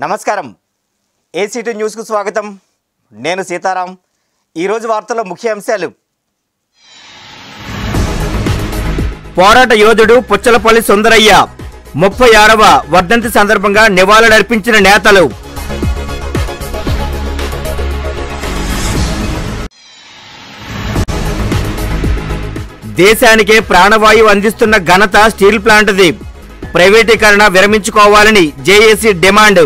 నమస్కారం ఏసీటీ న్యూస్కు స్వాగతం నేను సీతారాం ఈరోజు వార్తల్లో ముఖ్య అంశాలు పోరాట యోధుడు పుచ్చలపల్లి సుందరయ్య ముప్పై ఆరవ వర్ధంతి సందర్భంగా నివాళులర్పించిన నేతలు దేశానికే ప్రాణవాయువు అందిస్తున్న ఘనత స్టీల్ ప్లాంట్ది ప్రైవేటీకరణ విరమించుకోవాలని జేఏసీ డిమాండ్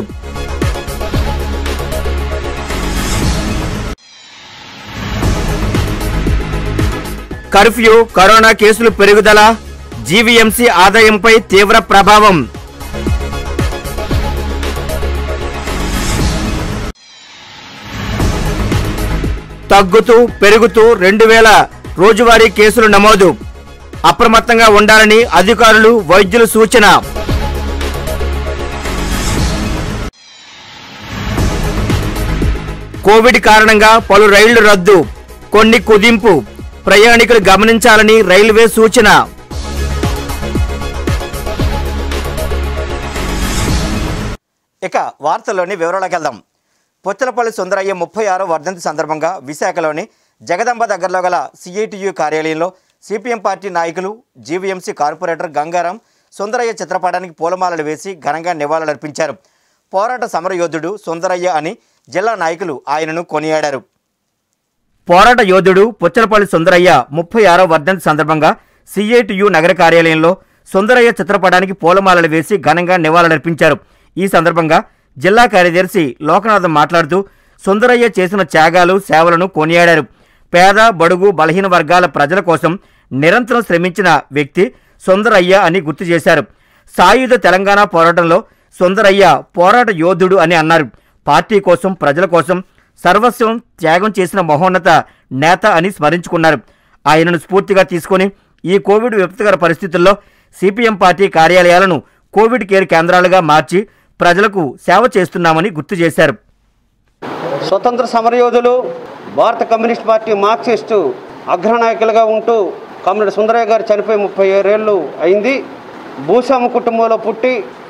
కర్ఫ్యూ కరోనా కేసులు పెరుగుదల జీవీఎంసీ ఆదాయంపై తీవ్ర ప్రభావం తగ్గుతూ పెరుగుతూ రెండు వేల రోజువారీ కేసులు నమోదు అప్రమత్తంగా ఉండాలని అధికారులు వైద్యులు సూచన కోవిడ్ కారణంగా పలు రైళ్లు రద్దు కొన్ని కుదింపు ప్రయాణికులు గమనించాలని రైల్వే సూచన ఇక వార్తల్లోని వివరాలకు వెళ్దాం పుచ్చలపల్లి సుందరయ్య ముప్పై ఆరో వర్ధంతి సందర్భంగా విశాఖలోని జగదంబ దగ్గరలో గల సిఐటియు కార్యాలయంలో సిపిఎం పార్టీ నాయకులు జీవీఎంసీ కార్పొరేటర్ గంగారాం సుందరయ్య చిత్రపటానికి పూలమాలలు వేసి ఘనంగా నివాళులర్పించారు పోరాట సమరయోధుడు సుందరయ్య అని జిల్లా నాయకులు ఆయనను కొనియాడారు పోరాట యోధుడు పుచ్చలపల్లి సుందరయ్య ముప్పై ఆరో వర్ధంతి సందర్భంగా సిఐటియు నగర కార్యాలయంలో సుందరయ్య చిత్రపటానికి పూలమాలలు వేసి ఘనంగా నివాళులర్పించారు ఈ సందర్భంగా జిల్లా కార్యదర్శి లోకనాథం మాట్లాడుతూ సుందరయ్య చేసిన త్యాగాలు సేవలను కొనియాడారు పేద బడుగు బలహీన వర్గాల ప్రజల కోసం నిరంతరం శ్రమించిన వ్యక్తి సుందరయ్య అని గుర్తు చేశారు సాయుధ తెలంగాణ పోరాటంలో సుందరయ్య పోరాట యోధుడు అని అన్నారు పార్టీ కోసం ప్రజల కోసం సర్వస్వం త్యాగం చేసిన మహోన్నత నేత అని స్మరించుకున్నారు ఆయనను స్ఫూర్తిగా తీసుకొని ఈ కోవిడ్ విపత్కర పరిస్థితుల్లో సిపిఎం పార్టీ కార్యాలయాలను కోవిడ్ కేర్ కేంద్రాలుగా మార్చి ప్రజలకు సేవ చేస్తున్నామని గుర్తు చేశారు స్వతంత్ర సమరయోధులు భారత కమ్యూనిస్ట్ పార్టీ మార్క్సిస్టు అగ్రనాయకులుగా ఉంటూ కమ్రేడ్ సుందరయ్య గారు చనిపోయి ముప్పై ఏళ్ళు అయింది భూస్వామి కుటుంబంలో పుట్టి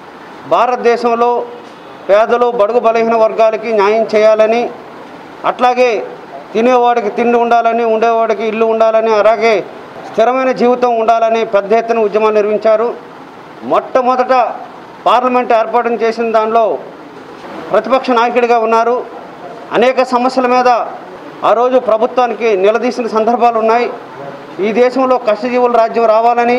భారతదేశంలో పేదలు బడుగు బలహీన వర్గాలకి న్యాయం చేయాలని అట్లాగే తినేవాడికి తిండి ఉండాలని ఉండేవాడికి ఇల్లు ఉండాలని అలాగే స్థిరమైన జీవితం ఉండాలని పెద్ద ఎత్తున ఉద్యమాలు నిర్వహించారు మొట్టమొదట పార్లమెంట్ ఏర్పాటు చేసిన దానిలో ప్రతిపక్ష నాయకుడిగా ఉన్నారు అనేక సమస్యల మీద ఆ రోజు ప్రభుత్వానికి నిలదీసిన సందర్భాలు ఉన్నాయి ఈ దేశంలో కష్టజీవుల రాజ్యం రావాలని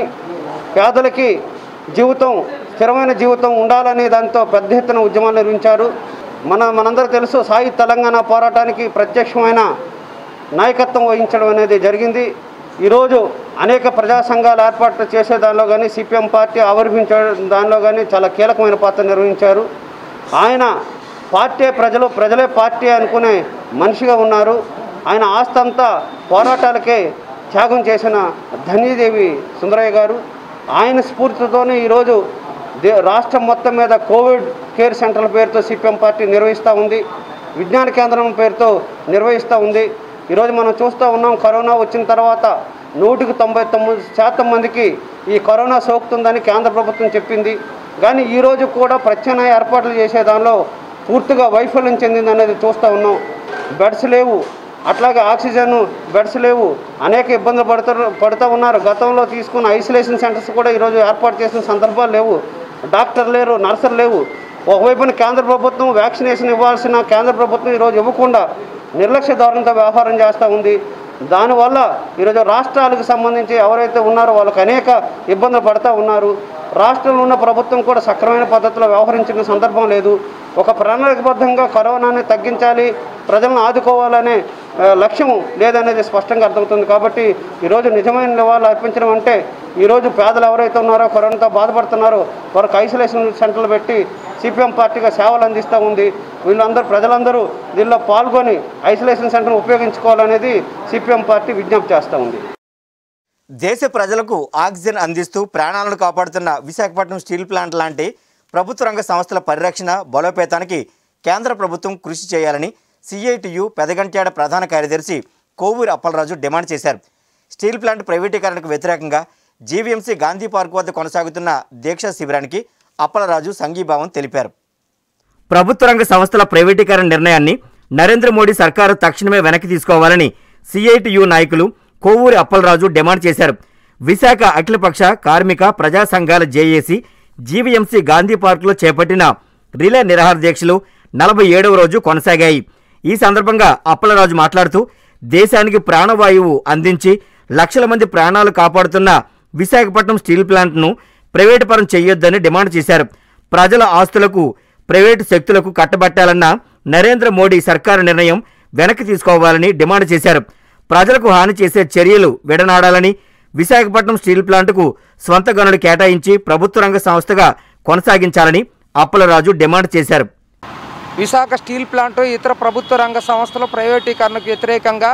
పేదలకి జీవితం స్థిరమైన జీవితం ఉండాలని దాంతో పెద్ద ఎత్తున ఉద్యమాలు నిర్వహించారు మన మనందరూ తెలుసు సాయి తెలంగాణ పోరాటానికి ప్రత్యక్షమైన నాయకత్వం వహించడం అనేది జరిగింది ఈరోజు అనేక ప్రజా సంఘాలు ఏర్పాటు చేసే దానిలో కానీ సిపిఎం పార్టీ ఆవిర్భించడం దానిలో కానీ చాలా కీలకమైన పాత్ర నిర్వహించారు ఆయన పార్టీ ప్రజలు ప్రజలే పార్టీ అనుకునే మనిషిగా ఉన్నారు ఆయన ఆస్తి అంతా పోరాటాలకే త్యాగం చేసిన ధన్యదేవి సుందరయ్య గారు ఆయన స్ఫూర్తితోనే ఈరోజు దే రాష్ట్రం మొత్తం మీద కోవిడ్ కేర్ సెంటర్ల పేరుతో సిపిఎం పార్టీ నిర్వహిస్తూ ఉంది విజ్ఞాన కేంద్రం పేరుతో నిర్వహిస్తూ ఉంది ఈరోజు మనం చూస్తూ ఉన్నాం కరోనా వచ్చిన తర్వాత నూటికి తొంభై తొమ్మిది శాతం మందికి ఈ కరోనా సోకుతుందని కేంద్ర ప్రభుత్వం చెప్పింది కానీ ఈరోజు కూడా ప్రత్యామ్నాయ ఏర్పాట్లు చేసే దానిలో పూర్తిగా వైఫల్యం చెందింది అనేది చూస్తూ ఉన్నాం బెడ్స్ లేవు అట్లాగే ఆక్సిజన్ బెడ్స్ లేవు అనేక ఇబ్బందులు పడుతూ పడుతూ ఉన్నారు గతంలో తీసుకున్న ఐసోలేషన్ సెంటర్స్ కూడా ఈరోజు ఏర్పాటు చేసిన సందర్భాలు లేవు డాక్టర్ లేరు నర్సులు లేవు ఒకవైపున కేంద్ర ప్రభుత్వం వ్యాక్సినేషన్ ఇవ్వాల్సిన కేంద్ర ప్రభుత్వం ఈరోజు ఇవ్వకుండా నిర్లక్ష్య ధోరణితో వ్యవహారం చేస్తూ ఉంది దానివల్ల ఈరోజు రాష్ట్రాలకు సంబంధించి ఎవరైతే ఉన్నారో వాళ్ళకి అనేక ఇబ్బందులు పడుతూ ఉన్నారు రాష్ట్రంలో ఉన్న ప్రభుత్వం కూడా సక్రమైన పద్ధతిలో వ్యవహరించిన సందర్భం లేదు ఒక ప్రణాళికబద్ధంగా కరోనాని తగ్గించాలి ప్రజలను ఆదుకోవాలనే ఆ, లక్ష్యం లేదనేది స్పష్టంగా అర్థమవుతుంది కాబట్టి ఈరోజు నిజమైన నివాళులు అర్పించడం అంటే ఈరోజు పేదలు ఎవరైతే ఉన్నారో కరోనాతో బాధపడుతున్నారో వారికి ఐసోలేషన్ సెంటర్లు పెట్టి సిపిఎం పార్టీగా సేవలు అందిస్తూ ఉంది వీళ్ళందరూ ప్రజలందరూ దీనిలో పాల్గొని ఐసోలేషన్ సెంటర్ను ఉపయోగించుకోవాలనేది సిపిఎం పార్టీ విజ్ఞప్తి చేస్తూ ఉంది దేశ ప్రజలకు ఆక్సిజన్ అందిస్తూ ప్రాణాలను కాపాడుతున్న విశాఖపట్నం స్టీల్ ప్లాంట్ లాంటి ప్రభుత్వ రంగ సంస్థల పరిరక్షణ బలోపేతానికి కేంద్ర ప్రభుత్వం కృషి చేయాలని సిఐటియు పెదగంట్యాడ ప్రధాన కార్యదర్శి కోవూరి అప్పలరాజు డిమాండ్ చేశారు స్టీల్ ప్లాంట్ ప్రైవేటీకరణకు వ్యతిరేకంగా జీవీఎంసీ గాంధీ పార్క్ వద్ద కొనసాగుతున్న దీక్షా శిబిరానికి అప్పలరాజు సంఘీభావం తెలిపారు ప్రభుత్వ రంగ సంస్థల ప్రైవేటీకరణ నిర్ణయాన్ని నరేంద్ర మోడీ సర్కారు తక్షణమే వెనక్కి తీసుకోవాలని సిఐటియు నాయకులు కోవూరి అప్పలరాజు డిమాండ్ చేశారు విశాఖ అఖిలపక్ష కార్మిక ప్రజా సంఘాల జేఏసీ జీవీఎంసీ గాంధీ పార్కులో చేపట్టిన రిలే నిరాహార దీక్షలు నలభై ఏడవ రోజు కొనసాగాయి ఈ సందర్భంగా అప్పలరాజు మాట్లాడుతూ దేశానికి ప్రాణవాయువు అందించి లక్షల మంది ప్రాణాలు కాపాడుతున్న విశాఖపట్నం స్టీల్ ప్లాంట్ను ప్రైవేటు పరం చేయొద్దని డిమాండ్ చేశారు ప్రజల ఆస్తులకు ప్రైవేటు శక్తులకు కట్టబెట్టాలన్న నరేంద్ర మోడీ సర్కారు నిర్ణయం వెనక్కి తీసుకోవాలని డిమాండ్ చేశారు ప్రజలకు హాని చేసే చర్యలు విడనాడాలని విశాఖపట్నం స్టీల్ ప్లాంట్కు స్వంత గనులు కేటాయించి ప్రభుత్వ రంగ సంస్థగా కొనసాగించాలని అప్పలరాజు డిమాండ్ చేశారు విశాఖ స్టీల్ ప్లాంటు ఇతర ప్రభుత్వ రంగ సంస్థల ప్రైవేటీకరణకు వ్యతిరేకంగా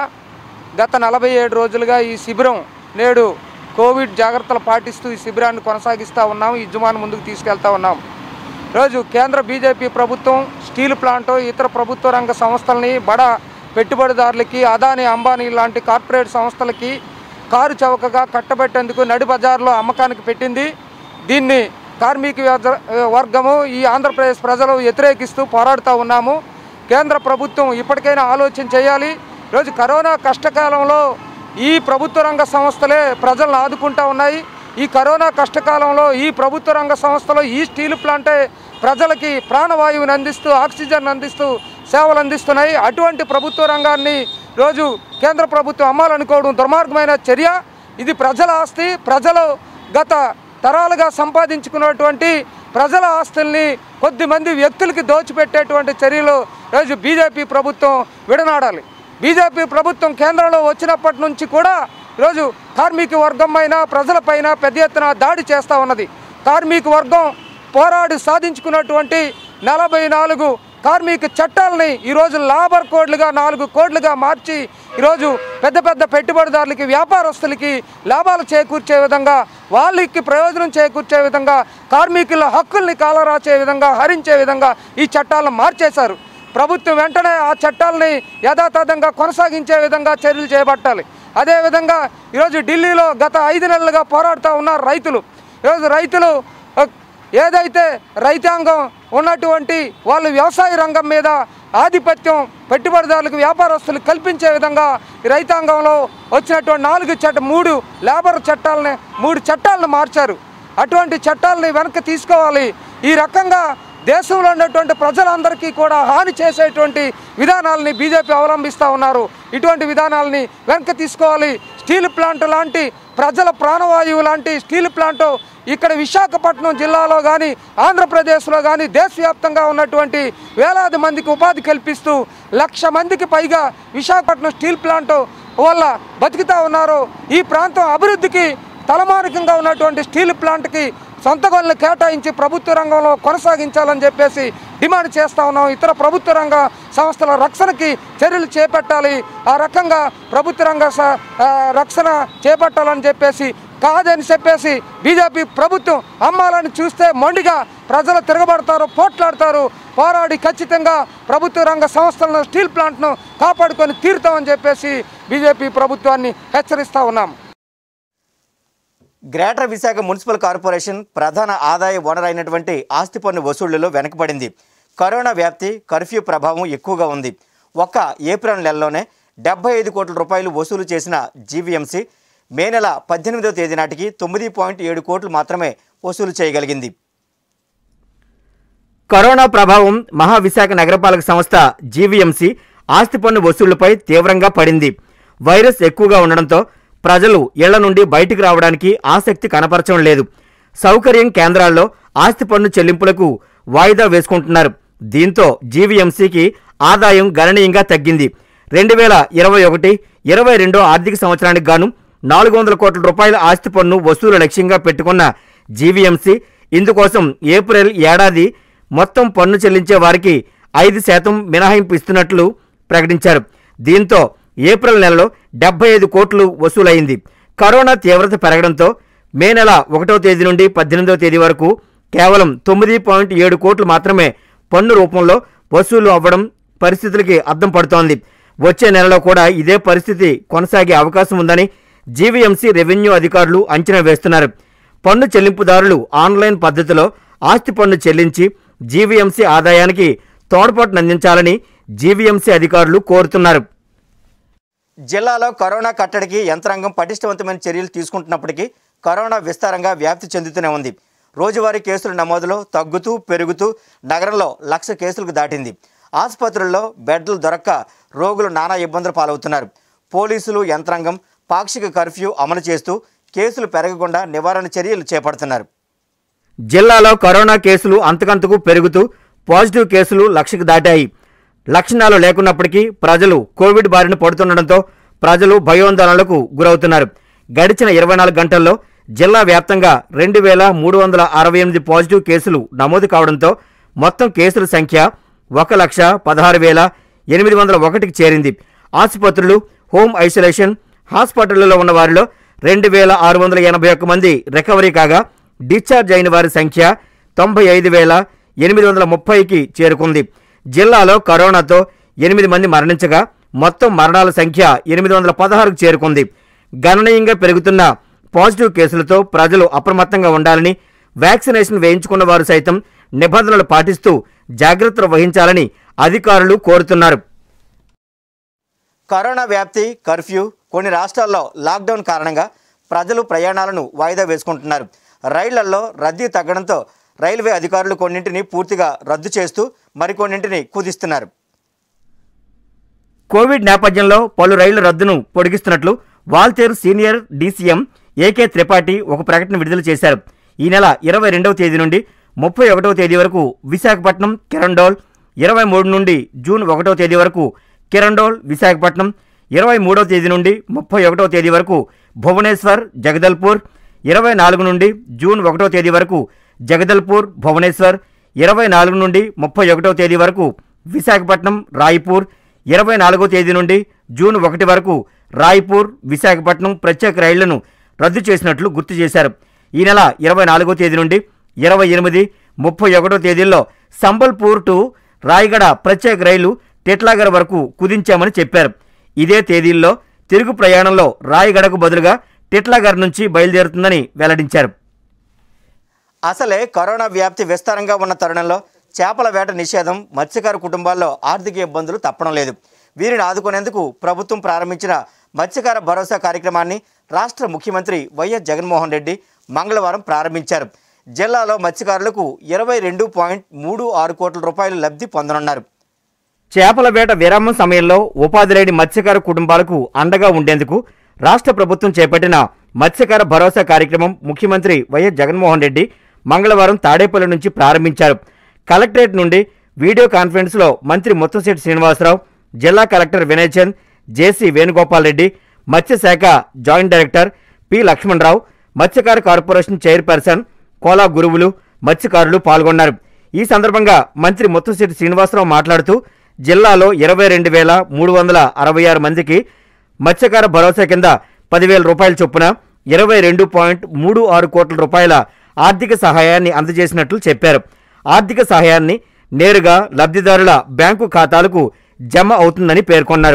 గత నలభై ఏడు రోజులుగా ఈ శిబిరం నేడు కోవిడ్ జాగ్రత్తలు పాటిస్తూ ఈ శిబిరాన్ని కొనసాగిస్తూ ఉన్నాం ఈ జుమాను ముందుకు తీసుకెళ్తా ఉన్నాం రోజు కేంద్ర బీజేపీ ప్రభుత్వం స్టీల్ ప్లాంటు ఇతర ప్రభుత్వ రంగ సంస్థల్ని బడా పెట్టుబడిదారులకి అదాని అంబానీ లాంటి కార్పొరేట్ సంస్థలకి కారు చౌకగా కట్టబెట్టేందుకు నడి బజార్లో అమ్మకానికి పెట్టింది దీన్ని కార్మిక వ్యవ- వర్గము ఈ ఆంధ్రప్రదేశ్ ప్రజలు వ్యతిరేకిస్తూ పోరాడుతూ ఉన్నాము కేంద్ర ప్రభుత్వం ఇప్పటికైనా ఆలోచన చేయాలి ఈరోజు కరోనా కష్టకాలంలో ఈ ప్రభుత్వ రంగ సంస్థలే ప్రజలను ఆదుకుంటా ఉన్నాయి ఈ కరోనా కష్టకాలంలో ఈ ప్రభుత్వ రంగ సంస్థలో ఈ స్టీల్ ప్లాంటే ప్రజలకి ప్రాణవాయువుని అందిస్తూ ఆక్సిజన్ అందిస్తూ సేవలు అందిస్తున్నాయి అటువంటి ప్రభుత్వ రంగాన్ని రోజు కేంద్ర ప్రభుత్వం అమ్మాలనుకోవడం దుర్మార్గమైన చర్య ఇది ప్రజల ఆస్తి ప్రజలు గత తరాలుగా సంపాదించుకున్నటువంటి ప్రజల ఆస్తుల్ని కొద్దిమంది వ్యక్తులకి దోచిపెట్టేటువంటి చర్యలు రోజు బీజేపీ ప్రభుత్వం విడనాడాలి బీజేపీ ప్రభుత్వం కేంద్రంలో వచ్చినప్పటి నుంచి కూడా ఈరోజు కార్మిక వర్గం ప్రజలపైన పెద్ద ఎత్తున దాడి చేస్తూ ఉన్నది కార్మిక వర్గం పోరాడి సాధించుకున్నటువంటి నలభై నాలుగు కార్మిక చట్టాలని ఈరోజు లాబర్ కోడ్లుగా నాలుగు కోడ్లుగా మార్చి ఈరోజు పెద్ద పెద్ద పెట్టుబడిదారులకి వ్యాపారస్తులకి లాభాలు చేకూర్చే విధంగా వాళ్ళకి ప్రయోజనం చేకూర్చే విధంగా కార్మికుల హక్కుల్ని కాలరాచే విధంగా హరించే విధంగా ఈ చట్టాలను మార్చేశారు ప్రభుత్వం వెంటనే ఆ చట్టాలని యథాతథంగా కొనసాగించే విధంగా చర్యలు చేపట్టాలి అదేవిధంగా ఈరోజు ఢిల్లీలో గత ఐదు నెలలుగా పోరాడుతూ ఉన్నారు రైతులు ఈరోజు రైతులు ఆ, ఏదైతే రైతాంగం ఉన్నటువంటి వాళ్ళు వ్యవసాయ రంగం మీద ఆధిపత్యం పెట్టుబడిదారులకు వ్యాపారస్తులకు కల్పించే విధంగా ఈ రైతాంగంలో వచ్చినటువంటి నాలుగు చట్ట మూడు లేబర్ చట్టాలని మూడు చట్టాలను మార్చారు అటువంటి చట్టాలని వెనక్కి తీసుకోవాలి ఈ రకంగా దేశంలో ఉన్నటువంటి ప్రజలందరికీ కూడా హాని చేసేటువంటి విధానాలని బీజేపీ అవలంబిస్తూ ఉన్నారు ఇటువంటి విధానాలని వెనక్కి తీసుకోవాలి స్టీల్ ప్లాంట్ లాంటి ప్రజల ప్రాణవాయువు లాంటి స్టీల్ ప్లాంట్ ఇక్కడ విశాఖపట్నం జిల్లాలో కానీ ఆంధ్రప్రదేశ్లో కానీ దేశవ్యాప్తంగా ఉన్నటువంటి వేలాది మందికి ఉపాధి కల్పిస్తూ లక్ష మందికి పైగా విశాఖపట్నం స్టీల్ ప్లాంట్ వల్ల బతుకుతా ఉన్నారు ఈ ప్రాంతం అభివృద్ధికి తలమానికంగా ఉన్నటువంటి స్టీల్ ప్లాంట్కి సొంత గనులు కేటాయించి ప్రభుత్వ రంగంలో కొనసాగించాలని చెప్పేసి డిమాండ్ చేస్తా ఉన్నాం ఇతర ప్రభుత్వ రంగ సంస్థల రక్షణకి చర్యలు చేపట్టాలి ఆ రకంగా ప్రభుత్వ రంగ స- ఆ, రక్షణ చేపట్టాలని చెప్పేసి కాదని చెప్పేసి బీజేపీ ప్రభుత్వం అమ్మాలని చూస్తే మొండిగా ప్రజలు తిరగబడతారు పోట్లాడతారు పోరాడి ఖచ్చితంగా ప్రభుత్వ రంగ సంస్థలను స్టీల్ ప్లాంట్ను కాపాడుకొని తీరుతామని చెప్పేసి బీజేపీ ప్రభుత్వాన్ని హెచ్చరిస్తా ఉన్నాం గ్రేటర్ విశాఖ మున్సిపల్ కార్పొరేషన్ ప్రధాన ఆదాయ వనరు అయినటువంటి ఆస్తి పన్ను వసూళ్లలో వెనకబడింది కరోనా వ్యాప్తి కర్ఫ్యూ ప్రభావం ఎక్కువగా ఉంది ఒక్క ఏప్రిల్ నెలలోనే డెబ్బై ఐదు కోట్ల రూపాయలు వసూలు చేసిన జీవీఎంసీ మే నెల పద్దెనిమిదవ తేదీ నాటికి తొమ్మిది పాయింట్ ఏడు కోట్లు మాత్రమే వసూలు చేయగలిగింది కరోనా ప్రభావం మహావిశాఖ నగరపాలక సంస్థ జీవీఎంసీ ఆస్తి పన్ను వసూళ్లపై తీవ్రంగా పడింది వైరస్ ఎక్కువగా ఉండడంతో ప్రజలు ఇళ్ల నుండి బయటికి రావడానికి ఆసక్తి కనపరచడం లేదు సౌకర్యం కేంద్రాల్లో ఆస్తి పన్ను చెల్లింపులకు వాయిదా వేసుకుంటున్నారు దీంతో జీవీఎంసీకి ఆదాయం గణనీయంగా తగ్గింది రెండు వేల ఇరవై ఒకటి ఇరవై రెండో ఆర్థిక సంవత్సరానికి గాను నాలుగు వందల కోట్ల రూపాయల ఆస్తి పన్ను వసూలు లక్ష్యంగా పెట్టుకున్న జీవీఎంసీ ఇందుకోసం ఏప్రిల్ ఏడాది మొత్తం పన్ను చెల్లించే వారికి ఐదు శాతం మినహాయింపు ఇస్తున్నట్లు ప్రకటించారు దీంతో ఏప్రిల్ నెలలో డెబ్బై ఐదు కోట్లు వసూలైంది కరోనా తీవ్రత పెరగడంతో మే నెల ఒకటో తేదీ నుండి పద్దెనిమిదవ తేదీ వరకు కేవలం తొమ్మిది పాయింట్ ఏడు కోట్లు మాత్రమే పన్ను రూపంలో వసూలు అవ్వడం పరిస్థితులకి అద్దం పడుతోంది వచ్చే నెలలో కూడా ఇదే పరిస్థితి కొనసాగే అవకాశం ఉందని జీవీఎంసీ రెవెన్యూ అధికారులు అంచనా వేస్తున్నారు పన్ను చెల్లింపుదారులు ఆన్లైన్ పద్ధతిలో ఆస్తి పన్ను చెల్లించి జీవీఎంసీ ఆదాయానికి తోడ్పాటునందించాలని జీవీఎంసీ అధికారులు కోరుతున్నారు జిల్లాలో కరోనా కట్టడికి యంత్రాంగం పటిష్టవంతమైన చర్యలు తీసుకుంటున్నప్పటికీ కరోనా విస్తారంగా వ్యాప్తి చెందుతూనే ఉంది రోజువారీ కేసుల నమోదులో తగ్గుతూ పెరుగుతూ నగరంలో లక్ష కేసులకు దాటింది ఆసుపత్రుల్లో బెడ్లు దొరక్క రోగులు నానా ఇబ్బందులు పాలవుతున్నారు పోలీసులు యంత్రాంగం పాక్షిక కర్ఫ్యూ అమలు చేస్తూ కేసులు పెరగకుండా నివారణ చర్యలు చేపడుతున్నారు జిల్లాలో కరోనా కేసులు అంతకంతకు పెరుగుతూ పాజిటివ్ కేసులు లక్షకు దాటాయి లక్షణాలు లేకున్నప్పటికీ ప్రజలు కోవిడ్ బారిన పడుతుండటంతో ప్రజలు భయోందోళనలకు గురవుతున్నారు గడిచిన ఇరవై నాలుగు గంటల్లో జిల్లా వ్యాప్తంగా రెండు వేల మూడు వందల అరవై ఎనిమిది పాజిటివ్ కేసులు నమోదు కావడంతో మొత్తం కేసుల సంఖ్య ఒక లక్ష పదహారు వేల ఎనిమిది వందల ఒకటికి చేరింది ఆసుపత్రులు హోమ్ ఐసోలేషన్ హాస్పిటళ్లలో ఉన్న వారిలో రెండు వేల ఆరు వందల ఎనభై ఒక్క మంది రికవరీ కాగా డిశ్చార్జ్ అయిన వారి సంఖ్య తొంభై ఐదు వేల ఎనిమిది వందల ముప్పైకి చేరుకుంది జిల్లాలో కరోనాతో ఎనిమిది మంది మరణించగా మొత్తం మరణాల సంఖ్య ఎనిమిది వందల పదహారుకు చేరుకుంది గణనీయంగా పెరుగుతున్న పాజిటివ్ కేసులతో ప్రజలు అప్రమత్తంగా ఉండాలని వ్యాక్సినేషన్ వేయించుకున్న వారు సైతం నిబంధనలు పాటిస్తూ జాగ్రత్తలు వహించాలని అధికారులు కోరుతున్నారు కరోనా వ్యాప్తి కర్ఫ్యూ కొన్ని రాష్ట్రాల్లో లాక్డౌన్ కారణంగా ప్రజలు ప్రయాణాలను వాయిదా వేసుకుంటున్నారు రైళ్లలో రద్దీ తగ్గడంతో రైల్వే అధికారులు కొన్నింటిని పూర్తిగా రద్దు చేస్తూ మరికొన్నింటిని కుదిస్తున్నారు కోవిడ్ నేపథ్యంలో పలు రైళ్ల రద్దును పొడిగిస్తున్నట్లు Waltair senior DCM AK Tripathi ఒక ప్రకటన విడుదల చేశారు ఈ నెల ఇరవై రెండవ తేదీ నుండి ముప్పై ఒకటవ తేదీ వరకు విశాఖపట్నం కిరండోల్ ఇరవై మూడు నుండి జూన్ ఒకటవ తేదీ వరకు కిరండోల్ విశాఖపట్నం ఇరవై మూడవ తేదీ నుండి ముప్పై ఒకటవ తేదీ వరకు భువనేశ్వర్ జగదల్పూర్ ఇరవై నాలుగు నుండి జూన్ ఒకటవ తేదీ వరకు జగదల్పూర్ భువనేశ్వర్ ఇరవై నాలుగు నుండి ముప్పై ఒకటవ తేదీ వరకు విశాఖపట్నం రాయ్పూర్ ఇరవై నాలుగో తేదీ నుండి జూన్ ఒకటి వరకు రాయ్పూర్ విశాఖపట్నం ప్రత్యేక రైళ్లను రద్దు చేసినట్లు గుర్తు చేశారు ఈ నెల ఇరవై నాలుగో తేదీ నుండి ఇరవై ఎనిమిది ముప్పై ఒకటో తేదీల్లో సంబల్పూర్ టు రాయగడ ప్రత్యేక రైలు టెట్లాగర్ వరకు కుదించామని చెప్పారు ఇదే తేదీల్లో తిరుగు ప్రయాణంలో రాయగడకు బదులుగా టిట్లాగర్ నుంచి బయలుదేరుతుందని వెల్లడించారు అసలే కరోనా వ్యాప్తి విస్తారంగా ఉన్న తరుణంలో చేపల వేట నిషేధం మత్స్యకార కుటుంబాల్లో ఆర్థిక ఇబ్బందులు తప్పడం లేదు వీరిని ఆదుకునేందుకు ప్రభుత్వం ప్రారంభించిన మత్స్యకార భరోసా కార్యక్రమాన్ని రాష్ట్ర ముఖ్యమంత్రి వైఎస్ జగన్మోహన్ రెడ్డి మంగళవారం ప్రారంభించారు జిల్లాలో మత్స్యకారులకు ఇరవై రెండు పాయింట్ మూడు ఆరు కోట్ల రూపాయలు లబ్ధి పొందనున్నారు చేపల వేట విరామం సమయంలో ఉపాధి లేని మత్స్యకార కుటుంబాలకు అండగా ఉండేందుకు రాష్ట్ర ప్రభుత్వం చేపట్టిన మత్స్యకార భరోసా కార్యక్రమం ముఖ్యమంత్రి వైఎస్ జగన్మోహన్ రెడ్డి మంగళవారం తాడేపల్లి నుంచి ప్రారంభించారు కలెక్టరేట్ నుండి వీడియో కాన్ఫరెన్స్లో మంత్రి ముత్తంశెట్టి శ్రీనివాసరావు జిల్లా కలెక్టర్ వినయ్ చంద్ జేసీ వేణుగోపాల్ రెడ్డి మత్స్యశాఖ జాయింట్ డైరెక్టర్ పి లక్ష్మణరావు మత్స్యకార కార్పొరేషన్ చైర్పర్సన్ కోలా గురువులు మత్స్యకారులు పాల్గొన్నారు ఈ సందర్భంగా మంత్రి ముత్తంశెట్టి శ్రీనివాసరావు మాట్లాడుతూ జిల్లాలో ఇరవై రెండు వేల మూడు వందల అరవై ఆరు మందికి మత్స్యకార భరోసా కింద పదివేల రూపాయల చొప్పున ఇరవై రెండు పాయింట్ మూడు ఆరు కోట్ల రూపాయల ఆర్థిక సహాయాన్ని అందజేసినట్లు చెప్పారు ఆర్థిక సహాయాన్ని నేరుగా లబ్ధిదారుల బ్యాంకు ఖాతాలకు జమ అవుతుందని పేర్కొన్నారు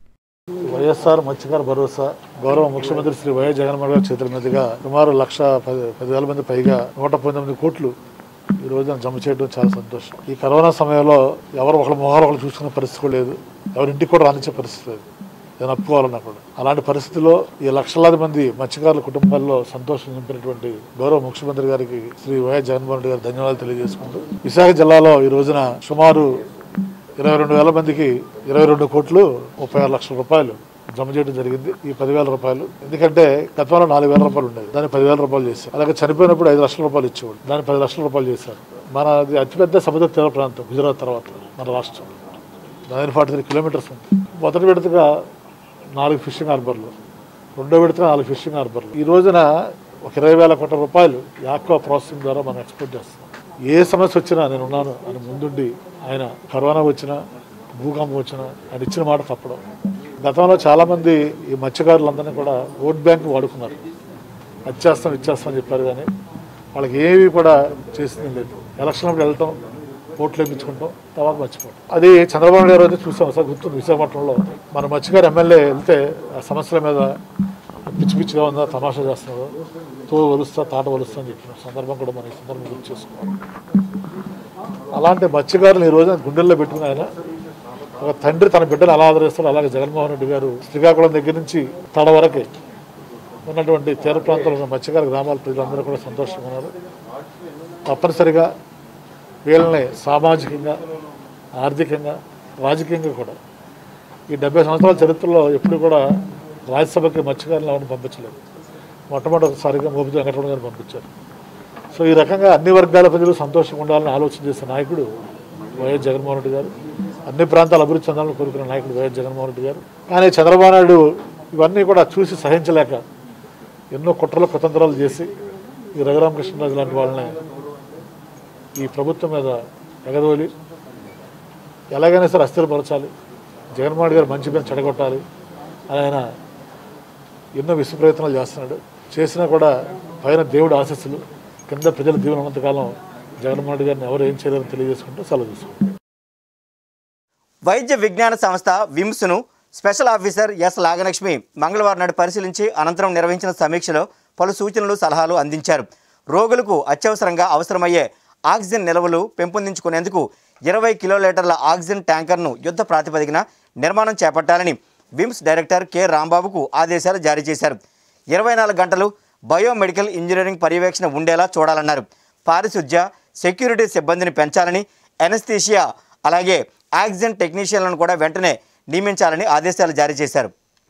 వైఎస్ఆర్ మత్స్యకార భరోసా గౌరవ ముఖ్యమంత్రి శ్రీ వైఎస్ జగన్మోహన్ గారి చేతుల మీదుగా సుమారు లక్ష పది పదివేల మంది పైగా నూట పంతొమ్మిది కోట్లు ఈ రోజున జమ చేయడం చాలా సంతోషం ఈ కరోనా సమయంలో ఎవరు ఒకళ్ళ మొహాలు ఒకళ్ళు చూసుకునే పరిస్థితి కూడా లేదు ఎవరి ఇంటికి కూడా రానిచ్చే పరిస్థితి లేదు ఏదైనా అప్పుకోవాలన్నా కూడా అలాంటి పరిస్థితిలో ఈ లక్షలాది మంది మత్స్యకారుల కుటుంబాల్లో సంతోషం నింపినటువంటి గౌరవ ముఖ్యమంత్రి గారికి శ్రీ వైఎస్ జగన్మోహన్ రెడ్డి గారు ధన్యవాదాలు తెలియజేసుకుంటూ విశాఖ జిల్లాలో ఈ రోజున సుమారు ఇరవై రెండు వేల మందికి ఇరవై రెండు కోట్లు ముప్పై ఆరు లక్షల రూపాయలు జమ చేయడం జరిగింది ఈ పదివేల రూపాయలు ఎందుకంటే గతంలో నాలుగు వేల రూపాయలు ఉండేది దాన్ని పదివేల రూపాయలు చేశారు అలాగే చనిపోయినప్పుడు ఐదు లక్షల రూపాయలు ఇచ్చేవాడు దాన్ని పది లక్షల రూపాయలు చేశారు మనది అతిపెద్ద సముద్ర తీర ప్రాంతం గుజరాత్ తర్వాత మన రాష్ట్రం నైన్ ఫార్టీ త్రీ కిలోమీటర్స్ ఉంది మొదటి విడతగా నాలుగు ఫిషింగ్ హార్బర్లు రెండో విడతగా నాలుగు ఫిషింగ్ హార్బర్లు ఈ రోజున ఒక ఇరవై వేల కోట్ల రూపాయలు యాక్వా ప్రాసెసింగ్ ద్వారా మనం ఎక్స్పోర్ట్ చేస్తున్నాం ఏ సమస్య వచ్చినా నేను ఉన్నాను అని ముందుండి ఆయన కరోనా వచ్చినా భూకంపం వచ్చినా ఆయన ఇచ్చిన మాట తప్పడం గతంలో చాలామంది ఈ మత్స్యకారులందరినీ కూడా ఓట్ బ్యాంక్ వాడుకున్నారు అది చేస్తాం ఇచ్చేస్తాం అని చెప్పారు కానీ వాళ్ళకి ఏవి కూడా చేసింది లేదు ఎలక్షన్ అప్పుడు వెళ్తాం ఓట్లు వేయించుకుంటాం తర్వాత మర్చిపోతాం అది చంద్రబాబు నాయుడు గారు అయితే చూసాం సార్ గుర్తుంది విశాఖపట్నంలో మన మత్స్యకారు ఎమ్మెల్యే వెళ్తే ఆ సమస్యల మీద పిచ్చి పిచ్చిగా ఉందా తమాషా చేస్తున్నారు తో వలుస్తా తాట వలుస్తా అని చెప్పిన సందర్భం కూడా మనం ఈ సందర్భం గుర్తు చేసుకోవాలి అలాంటి మత్స్యకారులు ఈ రోజున గుండెల్లో పెట్టుకుని ఆయన ఒక తండ్రి తన బిడ్డలు ఎలా ఆదరిస్తాడు అలాగే జగన్మోహన్ రెడ్డి గారు శ్రీకాకుళం దగ్గర నుంచి తడ వరకే ఉన్నటువంటి తీర ప్రాంతంలో ఉన్న మత్స్యకార గ్రామాల ప్రజలందరూ కూడా సంతోషంగా ఉన్నారు తప్పనిసరిగా వీళ్ళని సామాజికంగా ఆర్థికంగా రాజకీయంగా కూడా ఈ డెబ్బై సంవత్సరాల చరిత్రలో ఎప్పుడు కూడా రాజ్యసభకి మత్స్యకారులను ఎవరిని పంపించలేదు మొట్టమొదటిసారిగా మోపిది వెంకటరమణ గారిని పంపించారు సో ఈ రకంగా అన్ని వర్గాల ప్రజలు సంతోషంగా ఉండాలని ఆలోచన చేసే నాయకుడు వైఎస్ జగన్మోహన్ రెడ్డి గారు అన్ని ప్రాంతాలు అభివృద్ధి చెందాలని కోరుకునే నాయకుడు వైఎస్ జగన్మోహన్ రెడ్డి గారు కానీ చంద్రబాబు నాయుడు ఇవన్నీ కూడా చూసి సహించలేక ఎన్నో కుట్రలు కుతంత్రాలు చేసి ఈ రఘురామకృష్ణరాజు లాంటి వాళ్ళని ఈ ప్రభుత్వం మీద ఎగదోలి ఎలాగైనా సరే అస్థిరపరచాలి జగన్మోహన్ రెడ్డి గారు మంచి పేరు చెడగొట్టాలి అని ఆయన ఎన్నో విశ్వ ప్రయత్నాలు చేస్తున్నాడు చేసినా కూడా పైన దేవుడు ఆశస్సులు కింద ప్రజల దీవెన ఉన్నంతకాలం జగన్మోహన్ రెడ్డి గారిని ఎవరు ఏం చేయలేరని తెలియజేసుకుంటూ సెలవు తీసుకుంటాం వైద్య విజ్ఞాన సంస్థ విమ్స్ను స్పెషల్ ఆఫీసర్ ఎస్ నాగలక్ష్మి మంగళవారం నాడు పరిశీలించి అనంతరం నిర్వహించిన సమీక్షలో పలు సూచనలు సలహాలు అందించారు రోగులకు అత్యవసరంగా అవసరమయ్యే ఆక్సిజన్ నిల్వలు పెంపొందించుకునేందుకు ఇరవై కిలోలీటర్ల ఆక్సిజన్ ట్యాంకర్ను యుద్ధ ప్రాతిపదికన నిర్మాణం చేపట్టాలని విమ్స్ డైరెక్టర్ కె రాంబాబుకు ఆదేశాలు జారీ చేశారు ఇరవై నాలుగు గంటలు బయోమెడికల్ ఇంజనీరింగ్ పర్యవేక్షణ ఉండేలా చూడాలన్నారు పారిశుధ్య సెక్యూరిటీ సిబ్బందిని పెంచాలని ఎనస్థీషియా అలాగే ఆక్సిజన్ టెక్నీషియన్లను కూడా వెంటనే నియమించాలని ఆదేశాలు జారీ చేశారు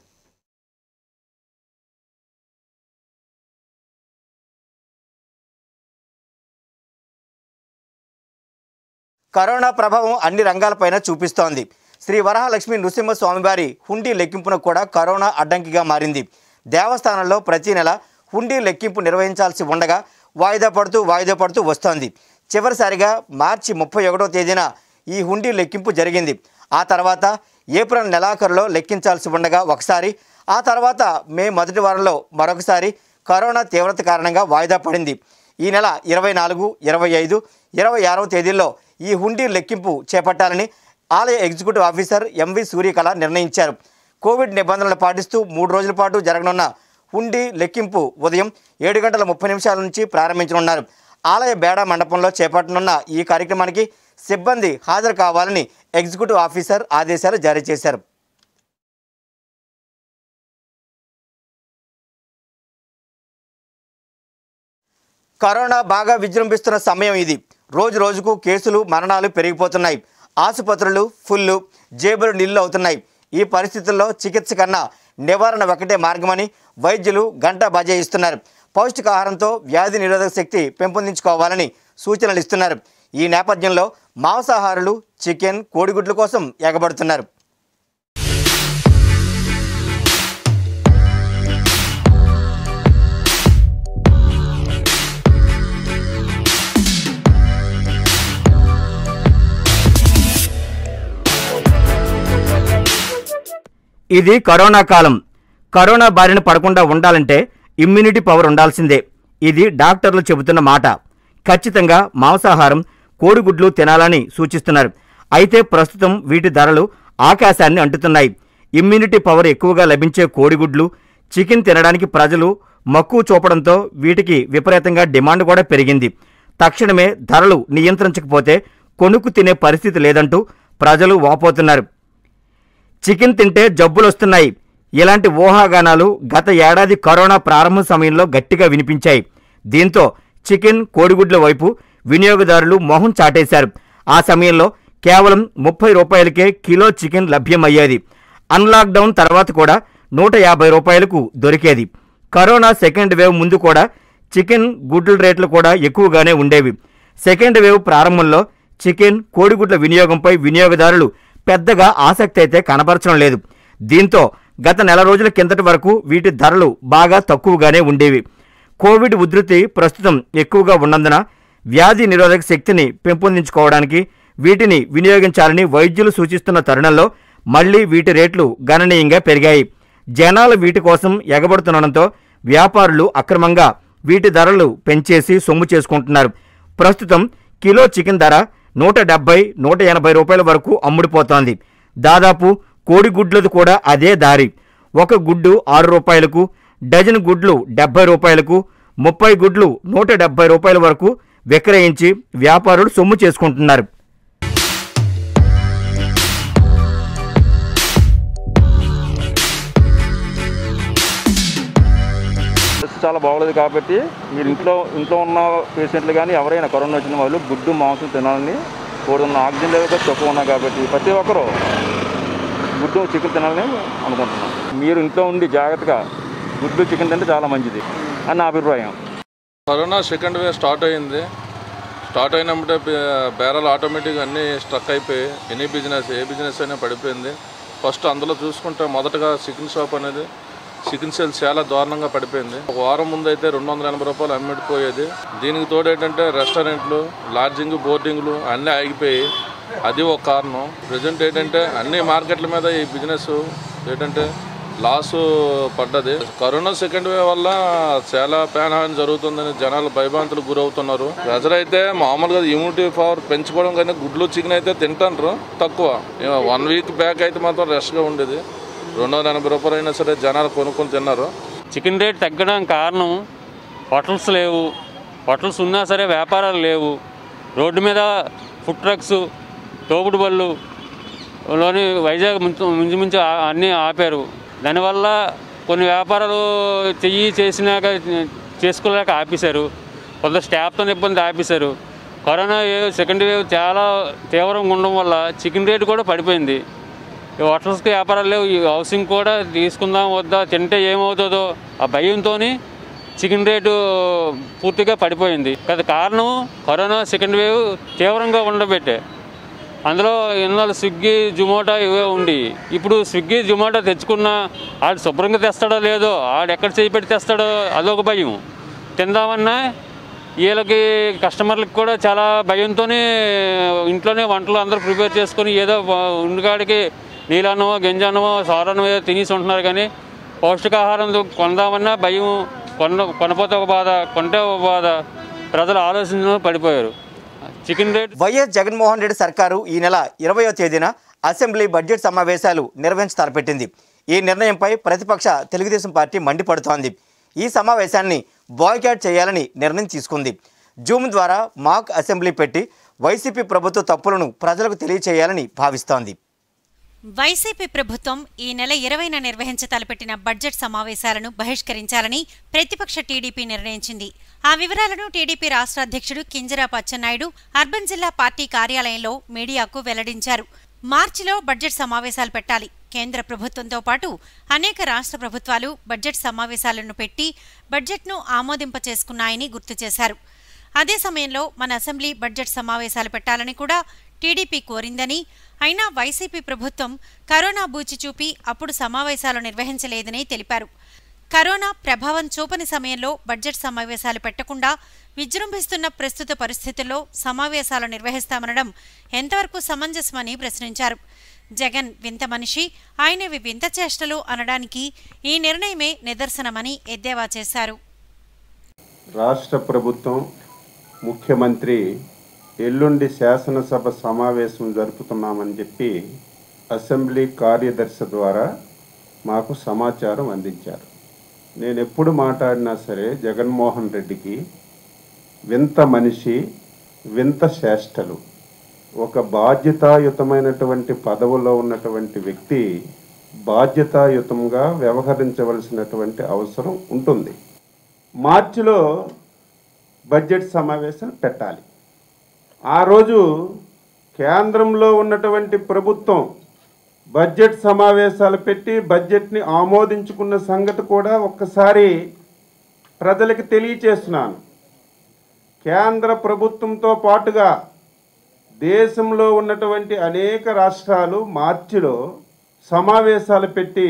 కరోనా ప్రభావం అన్ని రంగాలపైన చూపిస్తోంది శ్రీ వరహాలక్ష్మి నృసింహస్వామివారి హుండీ లెక్కింపునకు కూడా కరోనా అడ్డంకిగా మారింది దేవస్థానంలో ప్రతి నెల హుండీ లెక్కింపు నిర్వహించాల్సి ఉండగా వాయిదా పడుతూ వాయిదా పడుతూ వస్తోంది చివరిసారిగా మార్చి ముప్పై ఒకటో తేదీన ఈ హుండీ లెక్కింపు జరిగింది ఆ తర్వాత ఏప్రిల్ నెలాఖరులో లెక్కించాల్సి ఉండగా ఒకసారి ఆ తర్వాత మే మొదటి వారంలో మరొకసారి కరోనా తీవ్రత కారణంగా వాయిదా పడింది ఈ నెల ఇరవై నాలుగు ఇరవై ఐదు ఇరవై ఆరవ తేదీల్లో ఈ హుండీ లెక్కింపు చేపట్టాలని ఆలయ ఎగ్జిక్యూటివ్ ఆఫీసర్ ఎంవి సూర్యకళ నిర్ణయించారు కోవిడ్ నిబంధనలు పాటిస్తూ మూడు రోజుల పాటు జరగనున్న హుండీ లెక్కింపు ఉదయం ఏడు గంటల ముప్పై నిమిషాల నుంచి ప్రారంభించనున్నారు ఆలయ బేడ మండపంలో చేపట్టనున్న ఈ కార్యక్రమానికి సిబ్బంది హాజరు కావాలని ఎగ్జిక్యూటివ్ ఆఫీసర్ ఆదేశాలు జారీ చేశారు కరోనా బాగా విజృంభిస్తున్న సమయం ఇది రోజు రోజుకు కేసులు మరణాలు పెరిగిపోతున్నాయి ఆసుపత్రులు ఫుల్లు జేబులు నిల్లు అవుతున్నాయి ఈ పరిస్థితుల్లో చికిత్స కన్నా నివారణ ఒకటే మార్గమని వైద్యులు గంట బజాయిస్తున్నారు పౌష్టికాహారంతో వ్యాధి నిరోధక శక్తి పెంపొందించుకోవాలని సూచనలు ఇస్తున్నారు ఈ నేపథ్యంలో మాంసాహారులు చికెన్ కోడిగుడ్ల కోసం ఎగబడుతున్నారు ఇది కరోనా కాలం కరోనా బారిన పడకుండా ఉండాలంటే ఇమ్యూనిటీ పవర్ ఉండాల్సిందే ఇది డాక్టర్లు చెబుతున్న మాట ఖచ్చితంగా మాంసాహారం కోడిగుడ్లు తినాలని సూచిస్తున్నారు అయితే ప్రస్తుతం వీటి ధరలు ఆకాశాన్ని అంటుతున్నాయి ఇమ్యూనిటీ పవర్ ఎక్కువగా లభించే కోడిగుడ్లు చికెన్ తినడానికి ప్రజలు మక్కువ చూపడంతో వీటికి విపరీతంగా డిమాండ్ కూడా పెరిగింది తక్షణమే ధరలు నియంత్రించకపోతే కొనుక్కు తినే పరిస్థితి లేదంటూ ప్రజలు వాపోతున్నారు చికెన్ తింటే జబ్బులొస్తున్నాయి ఇలాంటి ఊహాగానాలు గత ఏడాది కరోనా ప్రారంభ సమయంలో గట్టిగా వినిపించాయి దీంతో చికెన్ కోడిగుడ్ల వైపు వినియోగదారులు మొహం చాటేశారు ఆ సమయంలో కేవలం ముప్పై రూపాయలకే కిలో చికెన్ లభ్యమయ్యేది అన్లాక్డౌన్ తర్వాత కూడా నూట యాభై రూపాయలకు దొరికేది కరోనా సెకండ్ వేవ్ ముందు కూడా చికెన్ గుడ్ల రేట్లు కూడా ఎక్కువగానే ఉండేవి సెకండ్ వేవ్ ప్రారంభంలో చికెన్ కోడిగుడ్ల వినియోగంపై వినియోగదారులు పెద్దగా ఆసక్తి అయితే కనబరచడం లేదు దీంతో గత నెల రోజుల కిందటి వరకు వీటి ధరలు బాగా తక్కువగానే ఉండేవి కోవిడ్ ఉధృతి ప్రస్తుతం ఎక్కువగా ఉన్నందున వ్యాధి నిరోధక శక్తిని పెంపొందించుకోవడానికి వీటిని వినియోగించాలని వైద్యులు సూచిస్తున్న తరుణంలో మళ్లీ వీటి రేట్లు గణనీయంగా పెరిగాయి జనాలు వీటి కోసం ఎగబడుతుండడంతో వ్యాపారులు అక్రమంగా వీటి ధరలు పెంచేసి సొమ్ము చేసుకుంటున్నారు ప్రస్తుతం కిలో చికెన్ ధర నూట డెబ్బై నూట ఎనభై రూపాయల వరకు అమ్ముడిపోతోంది దాదాపు కోడిగుడ్లది కూడా అదే దారి ఒక గుడ్డు ఆరు రూపాయలకు డజన్ గుడ్లు డెబ్బై రూపాయలకు ముప్పై గుడ్లు నూట డెబ్బై రూపాయల వరకు విక్రయించి వ్యాపారులు సొమ్ము చేసుకుంటున్నారు బాగోలేదు కాబట్టి మీరు ఇంట్లో ఇంట్లో ఉన్న పేషెంట్లు కానీ ఎవరైనా కరోనా వచ్చిన వాళ్ళు గుడ్డు మాంసం తినాలని కోరుతున్న ఆక్సిజన్ లెవెల్ కూడా తక్కువ ఉన్నాయి కాబట్టి ప్రతి ఒక్కరూ గుడ్డు చికెన్ తినాలని అనుకుంటున్నాం మీరు ఇంట్లో ఉండి జాగ్రత్తగా గుడ్డు చికెన్ తింటే చాలా మంచిది అని నా అభిప్రాయం కరోనా సెకండ్ వేవ్ స్టార్ట్ అయింది స్టార్ట్ అయినప్పుడే బే- బేరాలు ఆటోమేటిక్గా అన్నీ స్ట్రక్ అయిపోయి ఎనీ బిజినెస్ ఏ బిజినెస్ అయినా పడిపోయింది ఫస్ట్ అందులో చూసుకుంటే మొదటగా చికెన్ షాప్ అనేది చికెన్ సేల్స్ చాలా దారుణంగా పడిపోయింది ఒక వారం ముందు అయితే రెండు వందల ఎనభై రూపాయలు అమ్మిడిపోయేది దీనికి తోడు ఏంటంటే రెస్టారెంట్లు లాడ్జింగ్ బోర్డింగ్లు అన్నీ ఆగిపోయి అది ఒక కారణం ప్రజెంట్ ఏంటంటే అన్ని మార్కెట్ల మీద ఈ బిజినెస్ ఏంటంటే లాస్ పడ్డది కరోనా సెకండ్ వేవ్ వల్ల చాలా ప్రాణహాని జరుగుతుందని జనాలు భయభ్రాంతులకు గురవుతున్నారు ప్రజలైతే మామూలుగా ఇమ్యూనిటీ పవర్ పెంచుకోవడం కానీ గుడ్లు చికెన్ అయితే తింటారు తక్కువ వన్ వీక్ బ్యాక్ అయితే మాత్రం రష్గా ఉండేది రెండు వందల ఎనభై రూపాయలు అయినా సరే జనాలు కొనుక్కొని తిన్నారు చికెన్ రేట్ తగ్గడానికి కారణం హోటల్స్ లేవు హోటల్స్ ఉన్నా సరే వ్యాపారాలు లేవు రోడ్డు మీద ఫుడ్ ట్రక్స్ తోపుడు బళ్ళు లోని వైజాగ్ ముంచు ముంచుమించు ఆ- అన్నీ ఆపారు దానివల్ల కొన్ని వ్యాపారాలు చెయ్యి చేసినాక చేసుకోలేక ఆపేశారు కొంత స్టాఫ్తో ఇబ్బంది ఆపేశారు కరోనా వేవ్ సెకండ్ వేవ్ చాలా తీవ్రంగా ఉండడం వల్ల చికెన్ రేటు కూడా పడిపోయింది ఈ హోటల్స్కి వ్యాపారాలు లేవు ఈ హౌసింగ్ కూడా తీసుకుందాం వద్దా తింటే ఏమవుతుందో ఆ భయంతో చికెన్ రేటు పూర్తిగా పడిపోయింది గత కారణం కరోనా సెకండ్ వేవ్ తీవ్రంగా ఉండబెట్టే అందులో ఇన్నాళ్ళు స్విగ్గీ జొమాటో ఇవే ఉండి ఇప్పుడు స్విగ్గీ జొమాటో తెచ్చుకున్నా ఆడు శుభ్రంగా తెస్తాడో లేదో ఆడు ఎక్కడ చేయి పెట్టి తెస్తాడో అదొక భయం తిందామన్నా వీళ్ళకి కస్టమర్లకు కూడా చాలా భయంతోనే ఇంట్లోనే వంటలు అందరూ ప్రిపేర్ చేసుకొని ఏదో ఉండికాడికి నీళ్ళన్నమో గంజన్నమో సారన్నమో ఏదో తినేసి ఉంటున్నారు కానీ పౌష్టికాహారం కొందామన్నా భయం కొన కొనపోతే ఒక బాధ కొంటే ఒక బాధ ప్రజలు ఆలోచనలో పడిపోయారు chicken rate YS Jaganmohan Reddy సర్కారు ఈ నెల ఇరవయో తేదీన అసెంబ్లీ బడ్జెట్ సమావేశాలు నిర్వహించి తలపెట్టింది ఈ నిర్ణయంపై ప్రతిపక్ష తెలుగుదేశం పార్టీ మండిపడుతోంది ఈ సమావేశాన్ని బాయ్కాట్ చేయాలని నిర్ణయం తీసుకుంది జూమ్ ద్వారా మాక్ అసెంబ్లీ పెట్టి వైసీపీ ప్రభుత్వ తప్పులను ప్రజలకు తెలియచేయాలని భావిస్తోంది వైసీపీ ప్రభుత్వం ఈ నెల ఇరవైన నిర్వహించ తలపెట్టిన బడ్జెట్ సమావేశాలను బహిష్కరించాలని ప్రతిపక్ష టీడీపీ నిర్ణయించింది ఆ వివరాలను టీడీపీ రాష్ట్ర అధ్యక్షుడు కింజరాపు అచ్చెన్నాయుడు అర్బన్ జిల్లా పార్టీ కార్యాలయంలో మీడియాకు వెల్లడించారు మార్చిలో బడ్జెట్ సమావేశాలు పెట్టాలి కేంద్ర ప్రభుత్వంతో పాటు అనేక రాష్ట్ర ప్రభుత్వాలు బడ్జెట్ సమావేశాలను పెట్టి బడ్జెట్ను ఆమోదింపచేసుకున్నాయని గుర్తు చేశారు అదే సమయంలో మన అసెంబ్లీ బడ్జెట్ సమావేశాలు పెట్టాలని కూడా టీడీపీ కోరిందని అయినా వైసీపీ ప్రభుత్వం కరోనా బూచి చూపి అప్పుడు సమావేశాలు నిర్వహించలేదని తెలిపారు కరోనా ప్రభావం చూపని సమయంలో బడ్జెట్ సమావేశాలు పెట్టకుండా విజృంభిస్తున్న ప్రస్తుత పరిస్థితుల్లో సమావేశాలు నిర్వహిస్తామనడం ఎంతవరకు సమంజసమని ప్రశ్నించారు జగన్ వింత మనిషి ఆయనవి వింత చేష్టలు అనడానికి ఈ నిర్ణయమే నిదర్శనమని ఎద్దేవా చేశారు రాష్ట్ర ప్రభుత్వం ముఖ్యమంత్రి ఎల్లుండి శాసనసభ సమావేశం జరుపుతున్నామని చెప్పి అసెంబ్లీ కార్యదర్శి ద్వారా మాకు సమాచారం అందించారు నేను ఎప్పుడు మాట్లాడినా సరే జగన్మోహన్ రెడ్డికి వింత మనిషి వింత చేష్టలు ఒక బాధ్యతాయుతమైనటువంటి పదవులో ఉన్నటువంటి వ్యక్తి బాధ్యతాయుతంగా వ్యవహరించవలసినటువంటి అవసరం ఉంటుంది మార్చిలో బడ్జెట్ సమావేశాలు పెట్టాలి ఆ రోజు కేంద్రంలో ఉన్నటువంటి ప్రభుత్వం బడ్జెట్ సమావేశాలు పెట్టి బడ్జెట్ని ఆమోదించుకున్న సంగతి కూడా ఒక్కసారి ప్రజలకు తెలియచేస్తున్నాను కేంద్ర ప్రభుత్వంతో పాటుగా దేశంలో ఉన్నటువంటి అనేక రాష్ట్రాలు మార్చిలో సమావేశాలు పెట్టి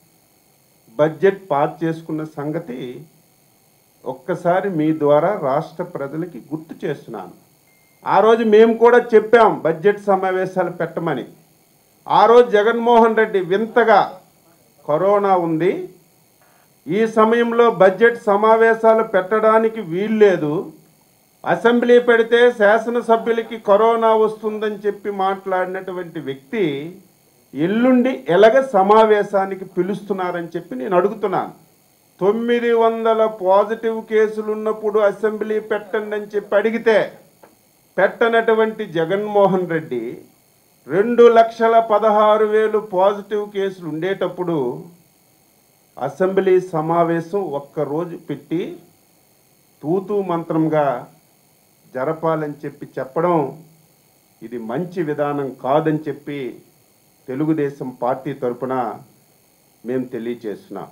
బడ్జెట్ పాస్ చేసుకున్న సంగతి ఒక్కసారి మీ ద్వారా రాష్ట్ర ప్రజలకి గుర్తు చేస్తున్నాను ఆ రోజు మేము కూడా చెప్పాం బడ్జెట్ సమావేశాలు పెట్టమని ఆ రోజు జగన్మోహన్ రెడ్డి వింతగా కరోనా ఉంది ఈ సమయంలో బడ్జెట్ సమావేశాలు పెట్టడానికి వీల్లేదు అసెంబ్లీ పెడితే శాసనసభ్యులకి కరోనా వస్తుందని చెప్పి మాట్లాడినటువంటి వ్యక్తి ఎల్లుండి ఎలాగ సమావేశానికి పిలుస్తున్నారని చెప్పి నేను అడుగుతున్నాను తొమ్మిది వందల పాజిటివ్ కేసులు ఉన్నప్పుడు అసెంబ్లీ పెట్టండి అని చెప్పి అడిగితే పెట్టనటువంటి జగన్మోహన్ రెడ్డి రెండు లక్షల పదహారు వేలు పాజిటివ్ కేసులు ఉండేటప్పుడు అసెంబ్లీ సమావేశం ఒక్కరోజు పెట్టి తూతూ మంత్రంగా జరపాలని చెప్పి చెప్పడం ఇది మంచి విధానం కాదని చెప్పి తెలుగుదేశం పార్టీ తరపున మేము తెలియజేస్తున్నాం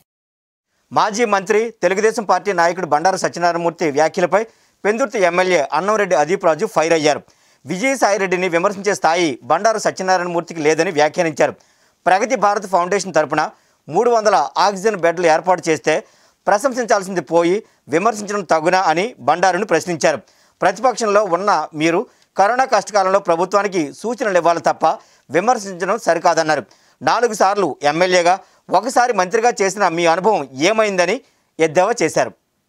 మాజీ మంత్రి తెలుగుదేశం పార్టీ నాయకుడు బండారు సత్యనారాయణమూర్తి వ్యాఖ్యలపై పెందుర్తి ఎమ్మెల్యే అన్నంరెడ్డి అదీప్ రాజు ఫైర్ అయ్యారు విజయసాయిరెడ్డిని విమర్శించే స్థాయి బండారు సత్యనారాయణమూర్తికి లేదని వ్యాఖ్యానించారు ప్రగతి భారత్ ఫౌండేషన్ తరపున మూడు వందల ఆక్సిజన్ బెడ్లు ఏర్పాటు చేస్తే ప్రశంసించాల్సింది పోయి విమర్శించడం తగునా అని బండారును ప్రశ్నించారు ప్రతిపక్షంలో ఉన్న మీరు కరోనా కష్టకాలంలో ప్రభుత్వానికి సూచనలు ఇవ్వాలి తప్ప విమర్శించడం సరికాదన్నారు నాలుగు సార్లు ఎమ్మెల్యేగా ఒకసారి మంత్రిగా చేసిన మీ అనుభవం ఏమైందని ఎద్దేవా చేశారు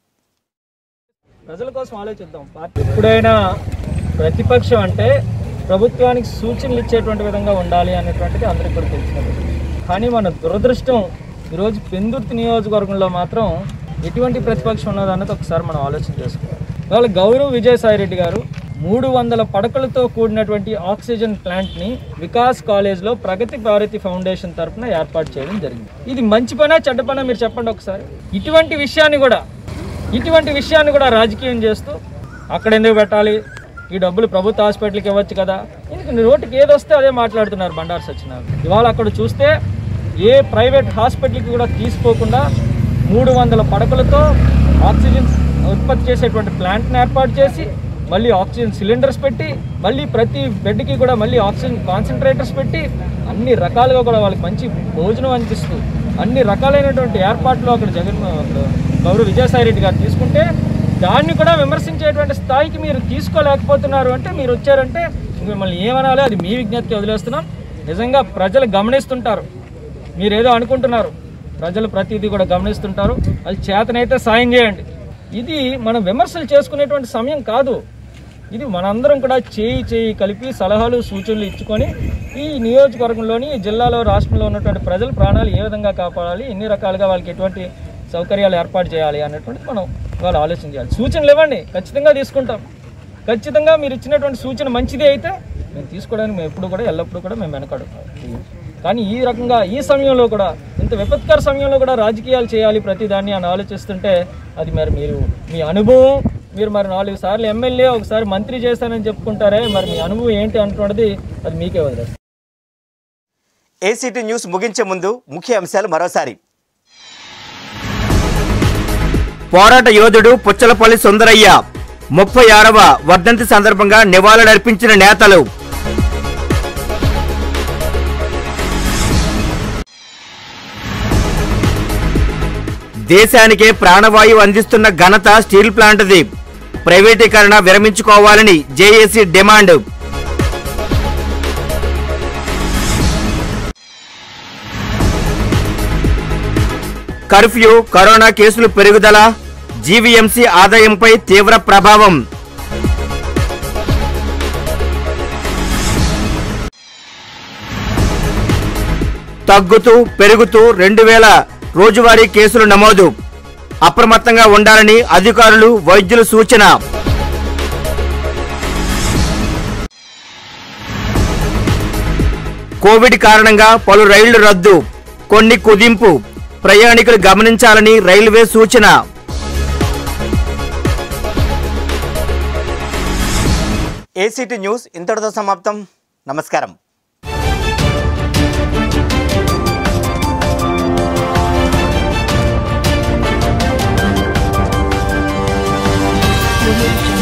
ప్రజల కోసం ఆలోచిద్దాం పార్టీ ఎప్పుడైనా ప్రతిపక్షం అంటే ప్రభుత్వానికి సూచనలు ఇచ్చేటువంటి విధంగా ఉండాలి అనేటువంటిది అందరికీ కూడా తెలిసినది కానీ మన దురదృష్టం ఈరోజు పెందుర్తి నియోజకవర్గంలో మాత్రం ఎటువంటి ప్రతిపక్షం ఉన్నదన్నది ఒకసారి మనం ఆలోచన చేసుకోవాలి ఇవాళ గౌరవ్ విజయసాయిరెడ్డి గారు మూడు వందల పడకలతో కూడినటువంటి ఆక్సిజన్ ప్లాంట్ని వికాస్ కాలేజ్లో ప్రగతి భారతి ఫౌండేషన్ తరఫున ఏర్పాటు చేయడం జరిగింది ఇది మంచి పనా చెడ్డ పనా మీరు చెప్పండి ఒకసారి ఇటువంటి విషయాన్ని కూడా ఇటువంటి విషయాన్ని కూడా రాజకీయం చేస్తూ అక్కడ ఎందుకు పెట్టాలి ఈ డబ్బులు ప్రభుత్వ హాస్పిటల్కి ఇవ్వచ్చు కదా ఎందుకు నోటికి ఏది వస్తే అదే మాట్లాడుతున్నారు బండారు సత్యనారాయణ ఇవాళ అక్కడ చూస్తే ఏ ప్రైవేట్ హాస్పిటల్కి కూడా తీసుకోకుండా మూడు వందల పడకలతో ఆక్సిజన్ ఉత్పత్తి చేసేటువంటి ప్లాంట్ని ఏర్పాటు చేసి మళ్ళీ ఆక్సిజన్ సిలిండర్స్ పెట్టి మళ్ళీ ప్రతి బెడ్కి కూడా మళ్ళీ ఆక్సిజన్ కాన్సన్ట్రేటర్స్ పెట్టి అన్ని రకాలుగా కూడా వాళ్ళకి మంచి భోజనం అందిస్తూ అన్ని రకాలైనటువంటి ఏర్పాట్లు అక్కడ జగన్ అక్కడ గౌరవ విజయసాయిరెడ్డి గారు తీసుకుంటే దాన్ని కూడా విమర్శించేటువంటి స్థాయికి మీరు తీసుకోలేకపోతున్నారు అంటే మీరు వచ్చారంటే ఇంక మిమ్మల్ని ఏమనాలి అది మీ విజ్ఞప్తికి వదిలేస్తున్నాం నిజంగా ప్రజలు గమనిస్తుంటారు మీరు ఏదో అనుకుంటున్నారు ప్రజలు ప్రతిదీ కూడా గమనిస్తుంటారు అది చేతనైతే సాయం చేయండి ఇది మనం విమర్శలు చేసుకునేటువంటి సమయం కాదు ఇది మనందరం కూడా చేయి చేయి కలిపి సలహాలు సూచనలు ఇచ్చుకొని ఈ నియోజకవర్గంలోని ఈ జిల్లాలో రాష్ట్రంలో ఉన్నటువంటి ప్రజల ప్రాణాలు ఏ విధంగా కాపాడాలి ఎన్ని రకాలుగా వాళ్ళకి ఎటువంటి సౌకర్యాలు ఏర్పాటు చేయాలి అన్నటువంటిది మనం వాళ్ళు ఆలోచన చేయాలి సూచనలు ఇవ్వండి ఖచ్చితంగా తీసుకుంటాం ఖచ్చితంగా మీరు ఇచ్చినటువంటి సూచన మంచిదే అయితే మేము తీసుకోవడానికి మేము ఎప్పుడు కూడా ఎల్లప్పుడూ కూడా మేము వెనకాడు కానీ ఈ రకంగా ఈ సమయంలో కూడా ఇంత విపత్కర సమయంలో కూడా రాజకీయాలు చేయాలి ప్రతిదాన్ని అని ఆలోచిస్తుంటే అది మరి మీరు మీ అనుభవం మీరు మరి నాలుగు సార్లు ఎమ్మెల్యే ఒకసారి మంత్రి చేశానని చెప్పుకుంటారే మరి మీ అనుభవం ఏంటి అంటున్నది అది మీకే వదిలేస్తాను ఏసీటీ న్యూస్ ముగించే ముందు ముఖ్య అంశాలు మరోసారి పోరాట యోధుడు పుచ్చలపల్లి సుందరయ్య ముప్పై ఆరవ వర్ధంతి సందర్భంగా నివాళులర్పించిన నేతలు దేశానికే ప్రాణవాయువు అందిస్తున్న ఘనత స్టీల్ ప్లాంట్ది ప్రైవేటీకరణ విరమించుకోవాలని జేఏసీ డిమాండ్ కర్ఫ్యూ కరోనా కేసులు పెరుగుదల జీవీఎంసీ ఆదాయంపై తీవ్ర ప్రభావం తగ్గుతూ పెరుగుతూ రెండు వేల రోజువారీ కేసులు నమోదు అప్రమత్తంగా ఉండాలని అధికారులు వైద్యులు సూచన కోవిడ్ కారణంగా పలు రైళ్లు రద్దు కొన్ని కుదింపు ప్రయాణికులు గమనించాలని రైల్వే సూచన ఏసీటీ న్యూస్ ఇంతటితో సమాప్తం నమస్కారం Audio